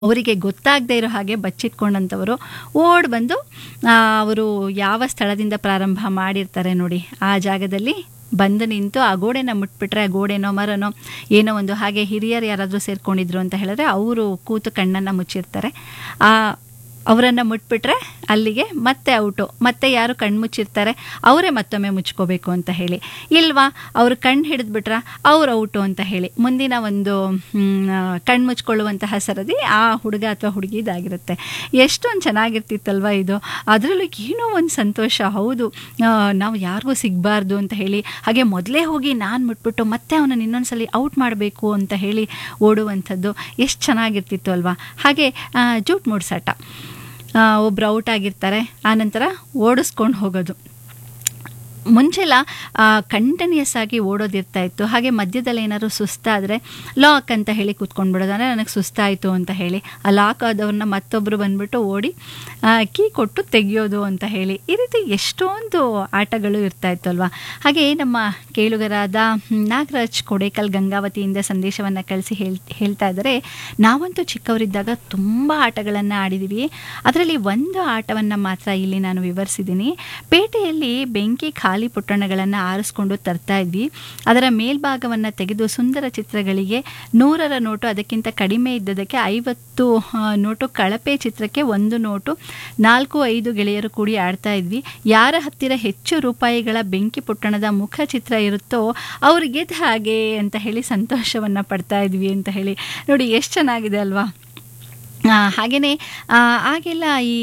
ಅವರಿಗೆ ಗೊತ್ತಾಗದೇ ಇರೋ ಹಾಗೆ ಬಚ್ಚಿಟ್ಕೊಂಡಂಥವರು ಓಡ್ ಬಂದು ಅವರು ಯಾವ ಸ್ಥಳದಿಂದ ಪ್ರಾರಂಭ ಮಾಡಿರ್ತಾರೆ ನೋಡಿ ಆ ಜಾಗದಲ್ಲಿ ಬಂದು ನಿಂತು ಆ ಗೋಡೆನ ಮುಟ್ಬಿಟ್ರೆ ಆ ಗೋಡೆನೋ ಮರನೋ ಏನೋ ಒಂದು ಹಾಗೆ ಹಿರಿಯರು ಯಾರಾದರೂ ಸೇರ್ಕೊಂಡಿದ್ರು ಅಂತ ಹೇಳಿದ್ರೆ ಅವರು ಕೂತು ಕಣ್ಣನ್ನು ಮುಚ್ಚಿರ್ತಾರೆ ಆ ಅವರನ್ನು ಮುಟ್ಬಿಟ್ರೆ ಅಲ್ಲಿಗೆ ಮತ್ತೆ ಔಟು ಮತ್ತೆ ಯಾರು ಕಣ್ಣು ಮುಚ್ಚಿರ್ತಾರೆ ಅವರೇ ಮತ್ತೊಮ್ಮೆ ಮುಚ್ಕೋಬೇಕು ಅಂತ ಹೇಳಿ ಇಲ್ವಾ ಅವರು ಕಣ್ಣು ಹಿಡಿದ್ಬಿಟ್ರ ಅವ್ರು ಔಟು ಅಂತ ಹೇಳಿ ಮುಂದಿನ ಒಂದು ಕಣ್ಣು ಮುಚ್ಕೊಳ್ಳುವಂತಹ ಸರದಿ ಆ ಹುಡುಗ ಅಥವಾ ಹುಡುಗಿ ಇದಾಗಿರುತ್ತೆ ಎಷ್ಟೊಂದು ಚೆನ್ನಾಗಿರ್ತಿತ್ತಲ್ವ ಇದು ಅದರಲ್ಲೂ ಏನೋ ಒಂದು ಸಂತೋಷ ಹೌದು ನಾವು ಯಾರಿಗೂ ಸಿಗಬಾರ್ದು ಅಂತ ಹೇಳಿ ಹಾಗೆ ಮೊದಲೇ ಹೋಗಿ ನಾನು ಮುಟ್ಬಿಟ್ಟು ಮತ್ತೆ ಅವನನ್ನು ಇನ್ನೊಂದ್ಸಲಿ ಔಟ್ ಮಾಡಬೇಕು ಅಂತ ಹೇಳಿ ಓಡುವಂಥದ್ದು ಎಷ್ಟು ಚೆನ್ನಾಗಿರ್ತಿತ್ತು ಅಲ್ವಾ ಹಾಗೆ ಜೂಟ್ ಮೂಡ್ಸಾಟ ಒಬ್ರು ಔಟ್ ಆಗಿರ್ತಾರೆ ಆನಂತರ ಓಡಿಸ್ಕೊಂಡು ಹೋಗೋದು ಮುಂಚೆಲ್ಲ ಕಂಟಿನ್ಯೂಸ್ ಆಗಿ ಓಡೋದಿರ್ತಾ ಇತ್ತು ಹಾಗೆ ಮಧ್ಯದಲ್ಲಿ ಏನಾದ್ರು ಸುಸ್ತಾದರೆ ಲಾಕ್ ಅಂತ ಹೇಳಿ ಕೂತ್ಕೊಂಡ್ಬಿಡೋದು ಅಂದರೆ ನನಗೆ ಸುಸ್ತಾಯಿತು ಅಂತ ಹೇಳಿ ಆ ಲಾಕ್ ಆದವ್ರನ್ನ ಮತ್ತೊಬ್ಬರು ಬಂದ್ಬಿಟ್ಟು ಓಡಿ ಕೀ ಕೊಟ್ಟು ತೆಗೆಯೋದು ಅಂತ ಹೇಳಿ ಈ ರೀತಿ ಎಷ್ಟೊಂದು ಆಟಗಳು ಇರ್ತಾ ಇತ್ತು ಅಲ್ವಾ ಹಾಗೆ ನಮ್ಮ ಕೇಳುಗರಾದ ನಾಗರಾಜ್ ಕೊಡೇಕಲ್ ಗಂಗಾವತಿಯಿಂದ ಸಂದೇಶವನ್ನು ಕಳಿಸಿ ಹೇಳ್ ಹೇಳ್ತಾ ಇದ್ದಾರೆ ನಾವಂತೂ ಚಿಕ್ಕವರಿದ್ದಾಗ ತುಂಬ ಆಟಗಳನ್ನು ಆಡಿದ್ದೀವಿ ಅದರಲ್ಲಿ ಒಂದು ಆಟವನ್ನು ಮಾತ್ರ ಇಲ್ಲಿ ನಾನು ವಿವರಿಸಿದ್ದೀನಿ ಪೇಟೆಯಲ್ಲಿ ಬೆಂಕಿ ಖಾಲಿ ಪುಟ್ಟಣಗಳನ್ನು ಆರಿಸ್ಕೊಂಡು ತರ್ತಾ ಇದ್ವಿ ಅದರ ಮೇಲ್ಭಾಗವನ್ನು ತೆಗೆದು ಸುಂದರ ಚಿತ್ರಗಳಿಗೆ ನೂರರ ನೋಟು ಅದಕ್ಕಿಂತ ಕಡಿಮೆ ಇದ್ದದಕ್ಕೆ ಐವತ್ತು ನೋಟು ಕಳಪೆ ಚಿತ್ರಕ್ಕೆ ಒಂದು ನೋಟು ನಾಲ್ಕು ಐದು ಗೆಳೆಯರು ಕೂಡಿ ಆಡ್ತಾ ಇದ್ವಿ ಯಾರ ಹತ್ತಿರ ಹೆಚ್ಚು ರೂಪಾಯಿಗಳ ಬೆಂಕಿ ಪುಟ್ಟಣದ ಮುಖ ಚಿತ್ರ ಇರುತ್ತೋ ಅವ್ರಿಗೆ ಹಾಗೆ ಅಂತ ಹೇಳಿ ಸಂತೋಷವನ್ನು ಪಡ್ತಾ ಇದ್ವಿ ಅಂತ ಹೇಳಿ ನೋಡಿ ಎಷ್ಟು ಚೆನ್ನಾಗಿದೆ ಅಲ್ವಾ ಹಾಗೆಯೇ ಆಗೆಲ್ಲ ಈ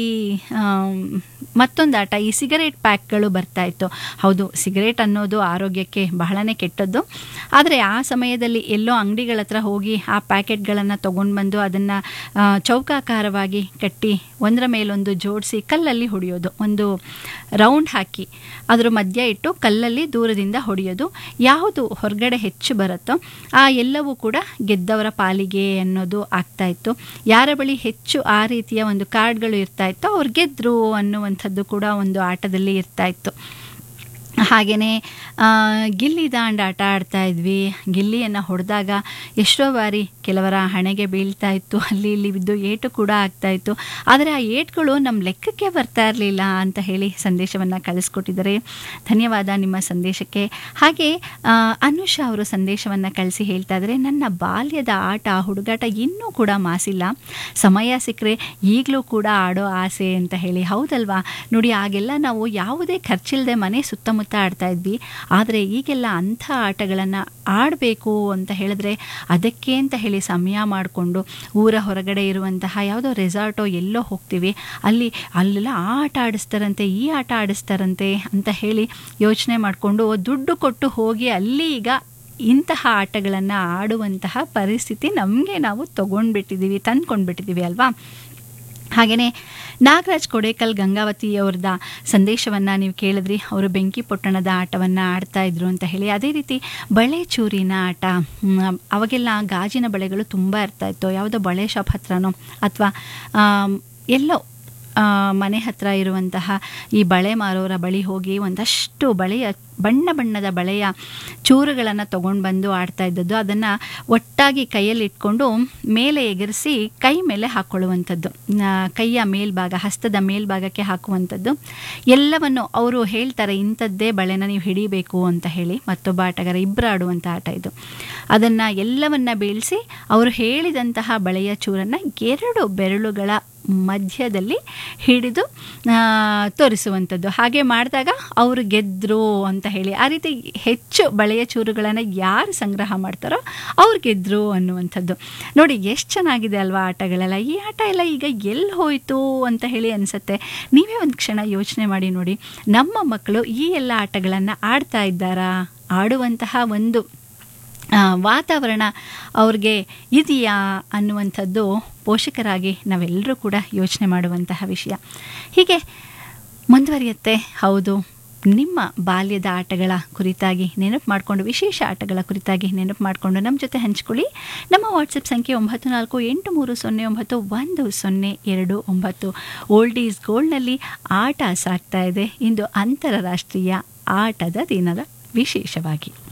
ಮತ್ತೊಂದು ಆಟ ಈ ಸಿಗರೇಟ್ ಪ್ಯಾಕ್ಗಳು ಬರ್ತಾ ಇತ್ತು ಹೌದು ಸಿಗರೇಟ್ ಅನ್ನೋದು ಆರೋಗ್ಯಕ್ಕೆ ಬಹಳನೇ ಕೆಟ್ಟದ್ದು ಆದರೆ ಆ ಸಮಯದಲ್ಲಿ ಎಲ್ಲೋ ಅಂಗಡಿಗಳ ಹತ್ರ ಹೋಗಿ ಆ ಪ್ಯಾಕೆಟ್ಗಳನ್ನು ತೊಗೊಂಡು ಬಂದು ಅದನ್ನು ಚೌಕಾಕಾರವಾಗಿ ಕಟ್ಟಿ ಒಂದರ ಮೇಲೊಂದು ಜೋಡಿಸಿ ಕಲ್ಲಲ್ಲಿ ಹೊಡೆಯೋದು ಒಂದು ರೌಂಡ್ ಹಾಕಿ ಅದರ ಮಧ್ಯ ಇಟ್ಟು ಕಲ್ಲಲ್ಲಿ ದೂರದಿಂದ ಹೊಡೆಯೋದು ಯಾವುದು ಹೊರಗಡೆ ಹೆಚ್ಚು ಬರುತ್ತೋ ಆ ಎಲ್ಲವೂ ಕೂಡ ಗೆದ್ದವರ ಪಾಲಿಗೆ ಅನ್ನೋದು ಆಗ್ತಾ ಇತ್ತು ಯಾರ ಬಳಿ ಹೆಚ್ಚು ಆ ರೀತಿಯ ಒಂದು ಕಾರ್ಡ್ಗಳು ಇರ್ತಾ ಇತ್ತು ಅವ್ರು ಗೆದ್ರು ಅನ್ನುವಂಥದ್ದು ಕೂಡ ಒಂದು ಆಟದಲ್ಲಿ ಇರ್ತಾ ಇತ್ತು ಹಾಗೆಯೇ ಗಿಲ್ಲಿ ದಾಂಡ್ ಆಟ ಆಡ್ತಾ ಇದ್ವಿ ಗಿಲ್ಲಿಯನ್ನು ಹೊಡೆದಾಗ ಎಷ್ಟೋ ಬಾರಿ ಕೆಲವರ ಹಣೆಗೆ ಬೀಳ್ತಾ ಇತ್ತು ಅಲ್ಲಿ ಇಲ್ಲಿ ಬಿದ್ದು ಏಟು ಕೂಡ ಆಗ್ತಾ ಇತ್ತು ಆದರೆ ಆ ಏಟ್ಗಳು ನಮ್ಮ ಲೆಕ್ಕಕ್ಕೆ ಬರ್ತಾ ಇರಲಿಲ್ಲ ಅಂತ ಹೇಳಿ ಸಂದೇಶವನ್ನು ಕಳಿಸ್ಕೊಟ್ಟಿದ್ದಾರೆ ಧನ್ಯವಾದ ನಿಮ್ಮ ಸಂದೇಶಕ್ಕೆ ಹಾಗೆ ಅನುಷಾ ಅವರು ಸಂದೇಶವನ್ನು ಕಳಿಸಿ ಹೇಳ್ತಾ ಇದ್ದಾರೆ ನನ್ನ ಬಾಲ್ಯದ ಆಟ ಹುಡುಗಾಟ ಇನ್ನೂ ಕೂಡ ಮಾಸಿಲ್ಲ ಸಮಯ ಸಿಕ್ಕರೆ ಈಗಲೂ ಕೂಡ ಆಡೋ ಆಸೆ ಅಂತ ಹೇಳಿ ಹೌದಲ್ವಾ ನೋಡಿ ಆಗೆಲ್ಲ ನಾವು ಯಾವುದೇ ಖರ್ಚಿಲ್ಲದೆ ಮನೆ ಸುತ್ತಮುತ್ತ ಆಡ್ತಾ ಇದ್ವಿ ಆದರೆ ಈಗೆಲ್ಲ ಅಂಥ ಆಟಗಳನ್ನು ಆಡಬೇಕು ಅಂತ ಹೇಳಿದ್ರೆ ಅದಕ್ಕೆ ಅಂತ ಹೇಳಿ ಸಮಯ ಮಾಡಿಕೊಂಡು ಊರ ಹೊರಗಡೆ ಇರುವಂತಹ ಯಾವುದೋ ರೆಸಾರ್ಟೋ ಎಲ್ಲೋ ಹೋಗ್ತೀವಿ ಅಲ್ಲಿ ಅಲ್ಲೆಲ್ಲ ಆ ಆಟ ಆಡಿಸ್ತಾರಂತೆ ಈ ಆಟ ಆಡಿಸ್ತಾರಂತೆ ಅಂತ ಹೇಳಿ ಯೋಚನೆ ಮಾಡಿಕೊಂಡು ದುಡ್ಡು ಕೊಟ್ಟು ಹೋಗಿ ಅಲ್ಲಿ ಈಗ ಇಂತಹ ಆಟಗಳನ್ನು ಆಡುವಂತಹ ಪರಿಸ್ಥಿತಿ ನಮಗೆ ನಾವು ತೊಗೊಂಡ್ಬಿಟ್ಟಿದ್ದೀವಿ ತಂದ್ಕೊಂಡ್ಬಿಟ್ಟಿದ್ದೀವಿ ಅಲ್ವಾ ಹಾಗೆಯೇ ನಾಗರಾಜ್ ಕೊಡೇಕಲ್ ಗಂಗಾವತಿಯವ್ರದ ಸಂದೇಶವನ್ನು ನೀವು ಕೇಳಿದ್ರಿ ಅವರು ಬೆಂಕಿ ಪೊಟ್ಟಣದ ಆಟವನ್ನು ಆಡ್ತಾ ಇದ್ರು ಅಂತ ಹೇಳಿ ಅದೇ ರೀತಿ ಬಳೆ ಚೂರಿನ ಆಟ ಅವಾಗೆಲ್ಲ ಗಾಜಿನ ಬಳೆಗಳು ತುಂಬ ಇರ್ತಾ ಇತ್ತು ಯಾವುದೋ ಬಳೆ ಶಾಪ್ ಹತ್ರನೋ ಅಥವಾ ಎಲ್ಲೋ ಮನೆ ಹತ್ರ ಇರುವಂತಹ ಈ ಬಳೆ ಮಾರೋರ ಬಳಿ ಹೋಗಿ ಒಂದಷ್ಟು ಬಳೆಯ ಬಣ್ಣ ಬಣ್ಣದ ಬಳೆಯ ಚೂರುಗಳನ್ನು ತೊಗೊಂಡು ಬಂದು ಆಡ್ತಾ ಇದ್ದದ್ದು ಅದನ್ನು ಒಟ್ಟಾಗಿ ಕೈಯಲ್ಲಿ ಇಟ್ಕೊಂಡು ಮೇಲೆ ಎಗರಿಸಿ ಕೈ ಮೇಲೆ ಹಾಕ್ಕೊಳ್ಳುವಂಥದ್ದು ಕೈಯ ಮೇಲ್ಭಾಗ ಹಸ್ತದ ಮೇಲ್ಭಾಗಕ್ಕೆ ಹಾಕುವಂಥದ್ದು ಎಲ್ಲವನ್ನು ಅವರು ಹೇಳ್ತಾರೆ ಇಂಥದ್ದೇ ಬಳೆನ ನೀವು ಹಿಡಿಬೇಕು ಅಂತ ಹೇಳಿ ಮತ್ತೊಬ್ಬ ಆಟಗಾರ ಇಬ್ಬರು ಆಡುವಂಥ ಆಟ ಇದು ಅದನ್ನು ಎಲ್ಲವನ್ನ ಬೀಳಿಸಿ ಅವರು ಹೇಳಿದಂತಹ ಬಳೆಯ ಚೂರನ್ನು ಎರಡು ಬೆರಳುಗಳ ಮಧ್ಯದಲ್ಲಿ ಹಿಡಿದು ತೋರಿಸುವಂಥದ್ದು ಹಾಗೆ ಮಾಡಿದಾಗ ಅವರು ಗೆದ್ದರು ಅಂತ ಹೇಳಿ ಆ ರೀತಿ ಹೆಚ್ಚು ಬಳೆಯ ಚೂರುಗಳನ್ನು ಯಾರು ಸಂಗ್ರಹ ಮಾಡ್ತಾರೋ ಅವ್ರು ಗೆದ್ದರು ಅನ್ನುವಂಥದ್ದು ನೋಡಿ ಎಷ್ಟು ಚೆನ್ನಾಗಿದೆ ಅಲ್ವಾ ಆಟಗಳೆಲ್ಲ ಈ ಆಟ ಎಲ್ಲ ಈಗ ಎಲ್ಲಿ ಹೋಯಿತು ಅಂತ ಹೇಳಿ ಅನಿಸುತ್ತೆ ನೀವೇ ಒಂದು ಕ್ಷಣ ಯೋಚನೆ ಮಾಡಿ ನೋಡಿ ನಮ್ಮ ಮಕ್ಕಳು ಈ ಎಲ್ಲ ಆಟಗಳನ್ನು ಆಡ್ತಾ ಇದ್ದಾರಾ ಆಡುವಂತಹ ಒಂದು ವಾತಾವರಣ ಅವ್ರಿಗೆ ಇದೆಯಾ ಅನ್ನುವಂಥದ್ದು ಪೋಷಕರಾಗಿ ನಾವೆಲ್ಲರೂ ಕೂಡ ಯೋಚನೆ ಮಾಡುವಂತಹ ವಿಷಯ ಹೀಗೆ ಮುಂದುವರಿಯುತ್ತೆ ಹೌದು ನಿಮ್ಮ ಬಾಲ್ಯದ ಆಟಗಳ ಕುರಿತಾಗಿ ನೆನಪು ಮಾಡಿಕೊಂಡು ವಿಶೇಷ ಆಟಗಳ ಕುರಿತಾಗಿ ನೆನಪು ಮಾಡಿಕೊಂಡು ನಮ್ಮ ಜೊತೆ ಹಂಚ್ಕೊಳ್ಳಿ ನಮ್ಮ ವಾಟ್ಸಪ್ ಸಂಖ್ಯೆ ಒಂಬತ್ತು ನಾಲ್ಕು ಎಂಟು ಮೂರು ಸೊನ್ನೆ ಒಂಬತ್ತು ಒಂದು ಸೊನ್ನೆ ಎರಡು ಒಂಬತ್ತು ಓಲ್ಡ್ ಈಸ್ ಗೋಲ್ಡ್ನಲ್ಲಿ ಆಟ ಸಾಗ್ತಾ ಇದೆ ಇಂದು ಅಂತಾರಾಷ್ಟ್ರೀಯ ಆಟದ ದಿನದ ವಿಶೇಷವಾಗಿ